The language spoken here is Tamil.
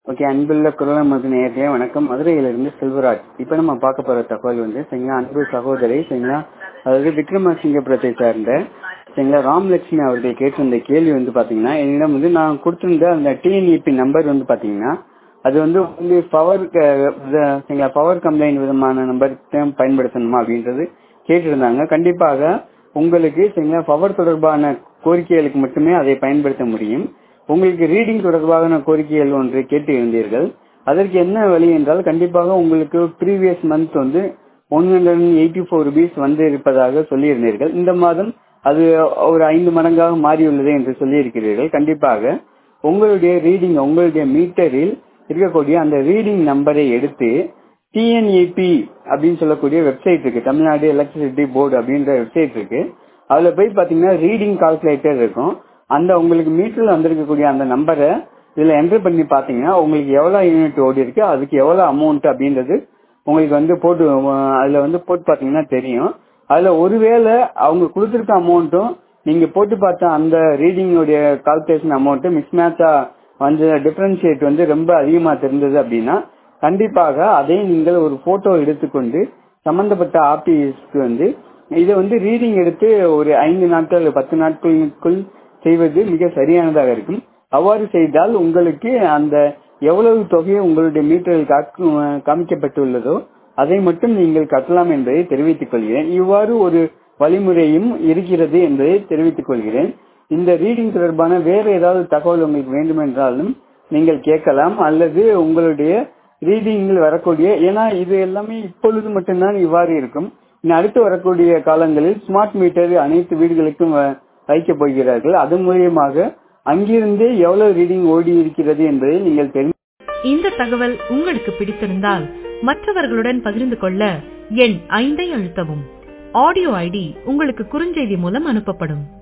ஓகே அன்புள்ள குரல் மது நேரடியா வணக்கம் மதுரையிலிருந்து செல்வராஜ் இப்போ நம்ம பார்க்க போற தகவல் வந்து சரிங்களா அன்பு சகோதரி சரிங்களா அதாவது விக்ரமசிங்கபுரத்தை சார்ந்த சரிங்களா ராமலட்சுமி அவர்கள் கேட்டிருந்த கேள்வி வந்து பாத்தீங்கன்னா என்னிடம் வந்து நான் கொடுத்திருந்த அந்த டிஎன்இபி நம்பர் வந்து பாத்தீங்கன்னா அது வந்து வந்து பவர் சரிங்களா பவர் கம்ப்ளைண்ட் விதமான நம்பர் பயன்படுத்தணுமா அப்படின்றது கேட்டிருந்தாங்க கண்டிப்பாக உங்களுக்கு சரிங்களா பவர் தொடர்பான கோரிக்கைகளுக்கு மட்டுமே அதை பயன்படுத்த முடியும் உங்களுக்கு ரீடிங் தொடர்பான கோரிக்கைகள் ஒன்று கேட்டு இருந்தீர்கள் அதற்கு என்ன வழி என்றால் கண்டிப்பாக உங்களுக்கு ப்ரீவியஸ் மந்த் வந்து one hundred eighty four rupees வந்து இருப்பதாக சொல்லியிருந்தீர்கள் இந்த மாதம் அது ஒரு ஐந்து மடங்காக மாறியுள்ளது என்று சொல்லியிருக்கிறீர்கள் கண்டிப்பாக உங்களுடைய ரீடிங் உங்களுடைய மீட்டரில் இருக்கக்கூடிய அந்த ரீடிங் நம்பரை எடுத்து டிஎன்ஏபி அப்படின்னு சொல்லக்கூடிய வெப்சைட் இருக்கு தமிழ்நாடு எலக்ட்ரிசிட்டி போர்டு அப்படின்ற வெப்சைட் இருக்கு அதுல போய் பாத்தீங்கன்னா ரீடிங் கால்குலேட்டர் இருக்கும் அந்த உங்களுக்கு மீட்டர்ல வந்திருக்கக்கூடிய அந்த நம்பரை இதுல என்டர் பண்ணி பாத்தீங்கன்னா உங்களுக்கு எவ்வளவு யூனிட் ஓடி இருக்கு அதுக்கு எவ்வளவு அமௌண்ட் அப்படின்றது உங்களுக்கு வந்து போட்டு அதுல வந்து போட்டு பாத்தீங்கன்னா தெரியும் அதுல ஒருவேளை அவங்க கொடுத்துருக்க அமௌண்ட்டும் நீங்க போட்டு பார்த்த அந்த ரீடிங்கோடைய கால்குலேஷன் அமௌண்ட் மிஸ் மேட்சா வந்து டிஃபரன்ஷியேட் வந்து ரொம்ப அதிகமா தெரிந்தது அப்படின்னா கண்டிப்பாக அதை நீங்கள் ஒரு போட்டோ எடுத்துக்கொண்டு சம்பந்தப்பட்ட ஆபீஸ்க்கு வந்து இதை வந்து ரீடிங் எடுத்து ஒரு ஐந்து நாட்கள் பத்து நாட்களுக்குள் செய்வது மிக சரியானதாக இருக்கும் அவ்வாறு செய்தால் உங்களுக்கு அந்த எவ்வளவு தொகையை உங்களுடைய மீட்டரில் காமிக்கப்பட்டுள்ளதோ அதை மட்டும் நீங்கள் கட்டலாம் என்பதை தெரிவித்துக் கொள்கிறேன் இவ்வாறு ஒரு வழிமுறையும் இருக்கிறது என்பதை தெரிவித்துக் கொள்கிறேன் இந்த ரீடிங் தொடர்பான வேற ஏதாவது தகவல் உங்களுக்கு வேண்டுமென்றாலும் நீங்கள் கேட்கலாம் அல்லது உங்களுடைய ரீடிங்கில் வரக்கூடிய ஏன்னா இது எல்லாமே இப்பொழுது மட்டும்தான் இவ்வாறு இருக்கும் அடுத்து வரக்கூடிய காலங்களில் ஸ்மார்ட் மீட்டர் அனைத்து வீடுகளுக்கும் வைக்க போகிறார்கள் அது மூலியமாக அங்கிருந்தே எவ்வளவு ரீடிங் ஓடி இருக்கிறது என்பதை நீங்கள் தெரிந்து இந்த தகவல் உங்களுக்கு பிடித்திருந்தால் மற்றவர்களுடன் பகிர்ந்து கொள்ள எண் ஐந்தை அழுத்தவும் ஆடியோ ஐடி உங்களுக்கு குறுஞ்செய்தி மூலம் அனுப்பப்படும்